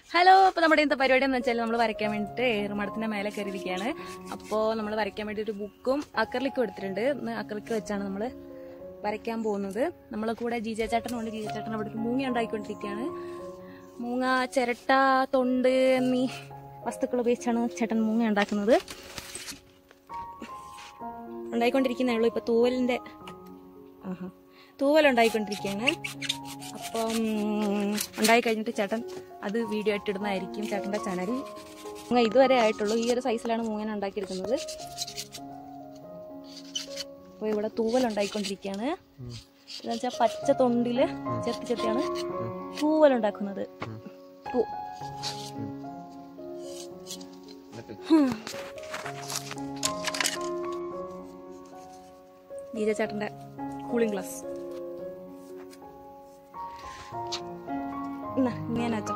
Hello അപ്പോൾ നമ്മുടെ ഇന്നത്തെ പരിപാടി എന്ന് വെച്ചാൽ നമ്മൾ വരയ്ക്കാൻ വേണ്ടിയിട്ട് ഏറുമടത്തിന്റെ മേലെ കയറിയിരിക്കുകയാണ് അപ്പോൾ നമ്മൾ വരയ്ക്കാൻ വേണ്ടി ഒരു ബുക്കും അക്കറിലിക്കും എടുത്തിട്ടുണ്ട് ഇന്ന് അക്കറിക്ക് വെച്ചാണ് നമ്മൾ വരയ്ക്കാൻ പോകുന്നത് നമ്മളെ കൂടെ ജി ജെ ചേട്ടനുണ്ട് ജി ജെ ചേട്ടൻ അവിടെ ഒരു മൂങ്ങ ഉണ്ടാക്കിക്കൊണ്ടിരിക്കുകയാണ് മൂങ്ങ ചിരട്ട തൊണ്ട് എന്നീ വസ്തുക്കൾ ഉപയോഗിച്ചാണ് ചേട്ടൻ മൂങ്ങ ഉണ്ടാക്കുന്നത് ഉണ്ടായിക്കൊണ്ടിരിക്കുന്നേ ഉള്ളൂ ഇപ്പൊ തൂവലിന്റെ ആഹാ തൂവൽ ഉണ്ടായിക്കൊണ്ടിരിക്കുകയാണ് അപ്പം ഉണ്ടായി കഴിഞ്ഞിട്ട് ചേട്ടൻ അത് വീഡിയോ ആയിട്ട് ഇടുന്നതായിരിക്കും ചേട്ടൻ്റെ ചാനലിൽ മൂങ്ങ ഇതുവരെ ആയിട്ടുള്ളൂ ഈ ഒരു സൈസിലാണ് മൂങ്ങന ഉണ്ടാക്കിയെടുക്കുന്നത് അപ്പോൾ ഇവിടെ തൂവൽ ഉണ്ടായിക്കൊണ്ടിരിക്കുകയാണ് എന്ന് വെച്ചാൽ പച്ച തൊണ്ടില് ചെത്തി ചെത്തിയാണ് തൂവൽ ഉണ്ടാക്കുന്നത് പൂ നീര ചേട്ടന്റെ കൂളിംഗ് ഗ്ലാസ് എന്നാ ഞാൻ അച്ഛൻ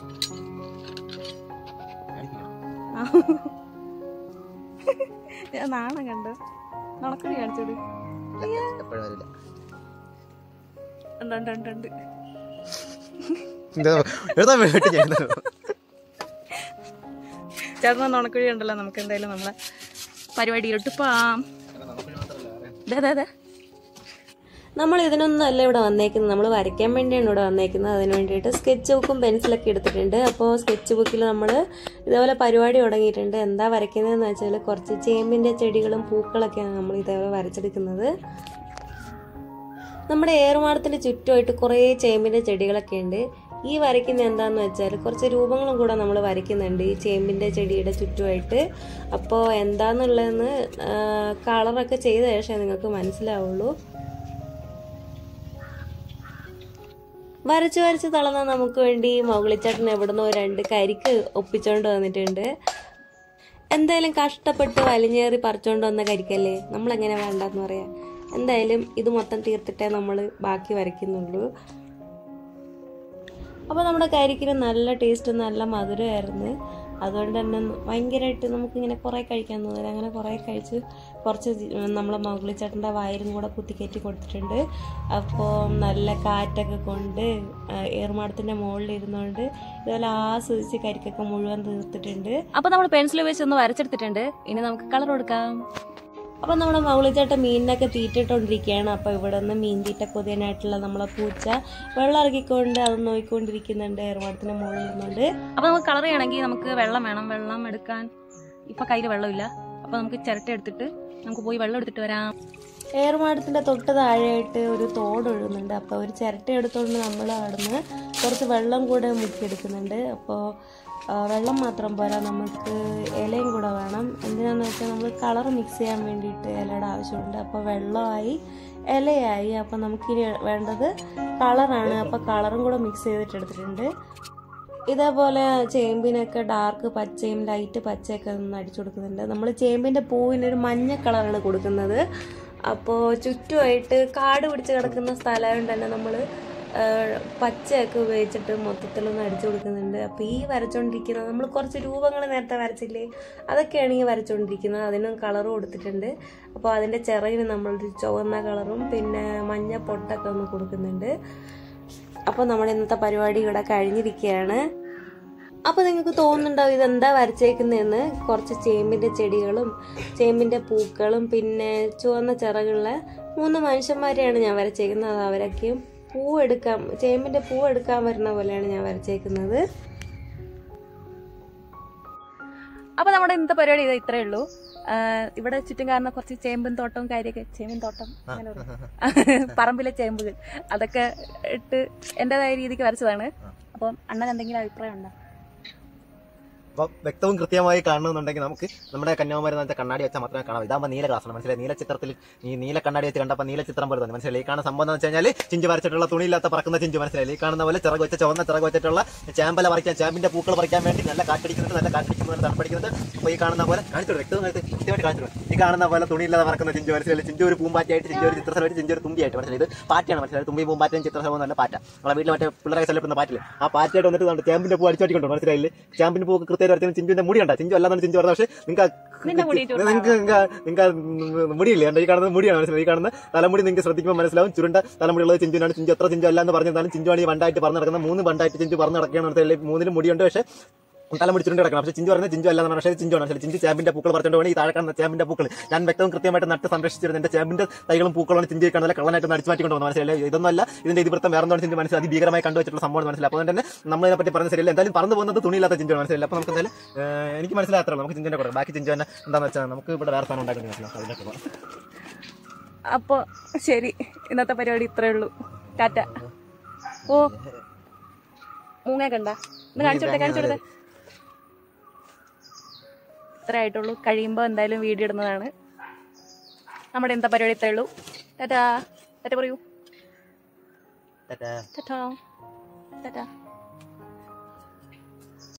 ഞാൻ നാണം കണ്ട് നടക്കണി കാണിച്ചോട് എപ്പോഴും വരില്ല ഉണ്ട് ഉണ്ട് ഉണ്ട് ഉണ്ട് എഴുതാൻ വേണ്ടി ചെയ്യുന്നത് ചേട്ടൻ നുണക്കുഴി ഉണ്ടല്ലോ നമുക്ക് എന്തായാലും നമ്മളെ പരിപാടിയിലോട്ട് പോവാം ദേ, ദേ, ദേ. നമ്മൾ ഇതിനൊന്നും അല്ല ഇവിടെ വന്നേക്കുന്നത് നമ്മൾ വരയ്ക്കാൻ വേണ്ടിയാണ് ഇവിടെ വന്നേക്കുന്നത് അതിന് വേണ്ടിയിട്ട് സ്കെച്ച് ബുക്കും പെൻസിലൊക്കെ എടുത്തിട്ടുണ്ട് അപ്പോൾ സ്കെച്ച് ബുക്കിൽ നമ്മൾ ഇതേപോലെ പരിപാടി തുടങ്ങിയിട്ടുണ്ട് എന്താ വരയ്ക്കുന്നതെന്ന് വെച്ചാൽ കുറച്ച് ചേമ്പിൻ്റെ ചെടികളും പൂക്കളൊക്കെയാണ് നമ്മൾ ഇതേപോലെ വരച്ചെടുക്കുന്നത് നമ്മുടെ ഏറുമാടത്തിന് ചുറ്റുമായിട്ട് കുറേ ചേമ്പിൻ്റെ ചെടികളൊക്കെ ഉണ്ട് ഈ വരയ്ക്കുന്ന എന്താന്ന് വെച്ചാൽ കുറച്ച് രൂപങ്ങളും കൂടെ നമ്മൾ വരയ്ക്കുന്നുണ്ട് ഈ ചേമ്പിൻ്റെ ചെടിയുടെ ചുറ്റുമായിട്ട് അപ്പോൾ എന്താന്നുള്ളതെന്ന് കളറൊക്കെ ചെയ്ത ശേഷം നിങ്ങൾക്ക് മനസ്സിലാവുള്ളൂ വരച്ച് വരച്ച് തളർന്ന നമുക്ക് വേണ്ടി മൗളിച്ചേട്ടൻ എവിടുന്നോ രണ്ട് കരിക്ക് ഒപ്പിച്ചോണ്ട് വന്നിട്ടുണ്ട് എന്തായാലും കഷ്ടപ്പെട്ട് വലിഞ്ഞേറി പറിച്ചോണ്ട് വന്ന കരിക്കല്ലേ നമ്മളെങ്ങനെ വേണ്ടെന്ന് പറയാം എന്തായാലും ഇത് മൊത്തം തീർത്തിട്ടേ നമ്മൾ ബാക്കി വരയ്ക്കുന്നുള്ളൂ അപ്പോൾ നമ്മുടെ കരിക്കിന് നല്ല ടേസ്റ്റ് നല്ല മധുരമായിരുന്നു അതുകൊണ്ട് തന്നെ ഭയങ്കരമായിട്ട് നമുക്കിങ്ങനെ കുറേ കഴിക്കാൻ തോന്നില്ല അങ്ങനെ കുറേ കഴിച്ച് കുറച്ച് നമ്മളെ മകളിച്ചേട്ടൻ്റെ വയലും കൂടെ കുത്തിക്കയറ്റി കൊടുത്തിട്ടുണ്ട് അപ്പോൾ നല്ല കാറ്റൊക്കെ കൊണ്ട് ഏറുമാടത്തിൻ്റെ മുകളിൽ ഇരുന്നുകൊണ്ട് ഇതുപോലെ ആസ്വദിച്ച് കരിക്കൊക്കെ മുഴുവൻ തീർത്തിട്ടുണ്ട് അപ്പൊ നമ്മൾ പെൻസിൽ ഉപയോഗിച്ച് ഒന്ന് വരച്ചെടുത്തിട്ടുണ്ട് ഇനി നമുക്ക് കളർ കൊടുക്കാം അപ്പം നമ്മുടെ മൗളിച്ചേട്ട മീനിനൊക്കെ തീറ്റിട്ടോണ്ടിരിക്കുകയാണ് അപ്പോൾ ഇവിടെ നിന്ന് മീൻ തീറ്റ കൊതിയനായിട്ടുള്ള നമ്മളെ പൂച്ച വെള്ളം ഇറക്കിക്കൊണ്ട് അത് നോക്കിക്കൊണ്ടിരിക്കുന്നുണ്ട് ഏറുമാടത്തിൻ്റെ മുകളിൽ ഇരുന്നുകൊണ്ട് അപ്പൊ നമുക്ക് കളർ ചെയ്യണമെങ്കിൽ നമുക്ക് വെള്ളം വേണം വെള്ളം എടുക്കാൻ ഇപ്പൊ കയ്യിൽ വെള്ളമില്ല അപ്പൊ നമുക്ക് ചിരട്ട എടുത്തിട്ട് നമുക്ക് പോയി വെള്ളം എടുത്തിട്ട് വരാം ഏറുമാടത്തിൻ്റെ തൊട്ട് താഴെയായിട്ട് ഒരു തോട് ഒഴുകുന്നുണ്ട് അപ്പോൾ ഒരു ചിരട്ട എടുത്തുകൊണ്ട് നമ്മൾ അവിടുന്ന് കുറച്ച് വെള്ളം കൂടെ മുക്കിയെടുക്കുന്നുണ്ട് അപ്പോൾ ആ, വെള്ളം മാത്രം പോരാ നമുക്ക് ഇലയും കൂടെ വേണം എന്തിനാന്ന് വെച്ചാൽ നമ്മൾ കളർ മിക്സ് ചെയ്യാൻ വേണ്ടിയിട്ട് ഇലയുടെ ആവശ്യമുണ്ട് അപ്പോൾ വെള്ളമായി ഇലയായി അപ്പോൾ നമുക്കിനി വേണ്ടത് കളറാണ് അപ്പോൾ കളറും കൂടെ മിക്സ് ചെയ്തിട്ട് എടുത്തിട്ടുണ്ട് ഇതേപോലെ ചേമ്പിനൊക്കെ ഡാർക്ക് പച്ചയും ലൈറ്റ് പച്ചയൊക്കെ ഒന്ന് അടിച്ചു കൊടുക്കുന്നുണ്ട് നമ്മൾ ചേമ്പിൻ്റെ പൂവിന് ഒരു മഞ്ഞ കളറാണ് കൊടുക്കുന്നത് അപ്പോൾ ചുറ്റുമായിട്ട് കാട് പിടിച്ച് കിടക്കുന്ന സ്ഥലമായതുകൊണ്ട് തന്നെ നമ്മൾ പച്ചയൊക്കെ ഉപയോഗിച്ചിട്ട് മൊത്തത്തിലൊന്ന് അടിച്ചു കൊടുക്കുന്നുണ്ട് അപ്പോൾ ഈ വരച്ചുകൊണ്ടിരിക്കുന്നത് നമ്മൾ കുറച്ച് രൂപങ്ങൾ നേരത്തെ വരച്ചില്ലേ അതൊക്കെയാണ് ഈ വരച്ചുകൊണ്ടിരിക്കുന്നത് അതിനും കളർ കൊടുത്തിട്ടുണ്ട് അപ്പോൾ അതിൻ്റെ ചിറകിന് നമ്മളൊരു ചുവന്ന കളറും പിന്നെ മഞ്ഞ പൊട്ടൊക്കെ ഒന്ന് കൊടുക്കുന്നുണ്ട് അപ്പോൾ നമ്മുടെ ഇന്നത്തെ പരിപാടി ഇവിടെ കഴിഞ്ഞിരിക്കുകയാണ് അപ്പോൾ നിങ്ങൾക്ക് തോന്നുന്നുണ്ടാവും ഇതെന്താ വരച്ചേക്കുന്നതെന്ന് കുറച്ച് ചേമ്പിൻ്റെ ചെടികളും ചേമ്പിൻ്റെ പൂക്കളും പിന്നെ ചുവന്ന ചിറകുള്ള മൂന്ന് മനുഷ്യന്മാരെയാണ് ഞാൻ വരച്ചേക്കുന്നത് അത് അവരൊക്കെയും പൂ എടുക്കാൻ ചേമ്പിൻ്റെ പൂ എടുക്കാൻ വരുന്ന പോലെയാണ് ഞാൻ വരച്ചേക്കുന്നത് അപ്പൊ നമ്മുടെ ഇന്നത്തെ പരിപാടി ഇത് ഇത്രേ ഉള്ളൂ ആ, ഇവിടെ ചുറ്റും കാണുന്ന കുറച്ച് ചേമ്പും തോട്ടവും കാര്യമൊക്കെ ചേമ്പിൻ തോട്ടം അങ്ങനെ പറയും. പറമ്പിലെ ചേമ്പുകൾ അതൊക്കെ ഇട്ട് എന്റേതായ രീതിക്ക് വരച്ചതാണ് അപ്പം അണ്ണൻ എന്തെങ്കിലും അഭിപ്രായം ഉണ്ടോ അപ്പൊ വ്യക്തവും കൃത്യമായി കാണണമെന്നുണ്ടെങ്കിൽ നമുക്ക് നമ്മുടെ കന്യാകുമാരി എന്ന് വെച്ചാൽ കണ്ണാടി വെച്ചാൽ മാത്രമേ കാണാം ഇതാകുമ്പോൾ നീല ഗ്ലാസ്സാണ് മനസ്സിലായി നീല ചിത്രത്തിൽ ഈ നീല കണ്ണാടി വെച്ച് കണ്ടപ്പോൾ നീല ചിത്രം പോലെ തോന്നി മനസ്സിലായി ഈ കാണുന്ന സംഭവം എന്ന് വെച്ച് കഴിഞ്ഞാൽ ചിഞ്ച് വരച്ചിട്ടുള്ള തുണിയില്ലാത്ത പറക്കുന്ന ചിഞ്ച് മനസ്സിലായി ഈ കാണുന്ന പോലെ ചിറക് വെച്ച ചുവന്ന ചിറക് വെച്ചിട്ടുള്ള ചേമ്പല പറിക്കാൻ ചേമ്പിന്റെ പൂക്കൾ പറിക്കാൻ വേണ്ടി നല്ല കാറ്റടിക്കുന്നുണ്ട് നല്ല കാറ്റടിക്കുന്നുണ്ട് തണുപ്പടിക്കുന്നുണ്ട് അപ്പോൾ ഈ കാണുന്ന പോലെ കാണിച്ചു വ്യക്തവും കൃത്യമായിട്ട് കാണിച്ചു ഈ കാണുന്ന പോലെ തുണിയില്ലാതെ പറക്കുന്ന ചിഞ്ച് മനസ്സിലായി ചിഞ്ചു ഒരു പൂമ്പാറ്റയായിട്ട് ചിഞ്ചു ഒരു ചിത്രസ്ഥലമായിട്ട് ചിഞ്ചു ഒരു തുമ്പിയായിട്ട് മനസ്സിലായി ഇത് പാറ്റയാണ് മനസ്സിലായി തുമ്പി പൂമ്പാറ്റയും ചിത്രസ്ഥലവും നല്ല പാറ്റ നമ്മളെ വീട്ടിൽ മറ്റേ പിള്ളേരെ ശല്യപ്പെടുന്ന പാറ്റില് ആ പാറ്റയായിട്ട് വന്നിട്ട് നമ്മുടെ ചേമ്പിന്റെ പൂ അടിച്ചടിക്കൊണ്ടോ മനസ്സിലായില്ലേ ചേമ്പിന്റെ പൂ കൃത്യം പേര് വരയ്ക്കുന്ന ചിഞ്ചുവിന്റെ മുടി ഉണ്ടാ ചിഞ്ചു അല്ലാന്നാണ് ചിഞ്ചു പറഞ്ഞത് പക്ഷേ നിന്റെ മുടി നിങ്ങൾക്ക് നിങ്ങൾക്ക് നിങ്ങൾക്ക് മുടിയില്ലേ കണ്ടോ? ഈ കാണുന്നത് മുടിയാണ് മനസ്സിലായി ഈ കാണുന്ന തലമുടി നിങ്ങൾക്ക് ശ്രദ്ധിക്കുമ്പോൾ മനസ്സിലാവും ചുരുണ്ട തലമുടിയുള്ളത് ചിഞ്ചുനാണ് ചിഞ്ചു എത്ര ചിഞ്ചു അല്ല എന്ന് പറഞ്ഞാലും ചിഞ്ചുവാണ് ഈ വണ്ടായിട്ട് പറഞ്ഞു നടക്കുന്ന മൂന്ന് വണ്ടായിട്ട് ചിഞ്ചു പറഞ്ഞു നടക്കുകയാണ് മനസ്സിലായി മൂന്നിലും മുടിയുണ്ട് പക്ഷേ തലമുടി ചുരുണ്ട് കിടക്കണം പക്ഷേ ചിഞ്ചു പറയുന്നത് ചിഞ്ചു അല്ല എന്ന് പക്ഷേ ചിഞ്ചു ആണ് പക്ഷേ ചിഞ്ചു ചേമ്പിന്റെ പൂക്കൾ പറിച്ചുകൊണ്ട് പോകണം ഈ താഴെ കാണുന്ന ചേമ്പിന്റെ പൂക്കൾ ഞാൻ വ്യക്തവും കൃത്യമായിട്ട് നട്ട് സംരക്ഷിച്ചിരുന്നത് എന്റെ ചേമ്പിന്റെ തൈകളും പൂക്കളാണ് ചിഞ്ചു കാണുന്നത് കള്ളനായിട്ട് നടിച്ചു മാറ്റിക്കൊണ്ട് പോകുന്നത് മനസ്സിലായി ഇതൊന്നുമല്ല ഇതിന്റെ ഇതിവൃത്തം വേറെ എന്താണ് ചിഞ്ചു മനസ്സിലായി അതിഭീകരമായി കണ്ടുവച്ചിട്ടുള്ള സംഭവം മനസ്സിലായി അപ്പോൾ തന്നെ നമ്മൾ ഇതിനെപ്പറ്റി പറഞ്ഞ ശരിയല്ല എന്തായാലും പറഞ്ഞു പോകുന്നത് തുണിയില്ലാത്ത ചിഞ്ചു മനസ്സിലായി അപ്പോൾ നമുക്ക് എന്തായാലും ഏഹ്, എനിക്ക് മനസ്സിലാത്രേ നമുക്ക് ചിഞ്ചുവിനെ കൊടുക്കാം ബാക്കി ചിഞ്ചു തന്നെ എന്താണെന്ന് വെച്ചാൽ നമുക്ക് ഇവിടെ വേറെ സാധനം ഉണ്ടാക്കി മനസ്സിലാവും അതിലേക്ക് പോകാം അപ്പൊ ശരി ഇന്നത്തെ പരിപാടി ഇത്രേ ഉള്ളൂ ടാറ്റ ഓ മൂങ്ങ കണ്ട ഒന്ന് കാണിച്ചു കൊടുത്തേ കാണിച്ചു കൊടുത്തേ ഇത്രേ ആയിട്ടുള്ളൂ കഴിയുമ്പോൾ എന്തായാലും വീഡിയോ ഇടുന്നതാണ് നമ്മുടെ എന്താ പരിപാടി ഇത്രേ ഉള്ളൂ ടാറ്റാ ടാറ്റ പറയൂ ടാറ്റാ. ടാറ്റാ ടാറ്റാ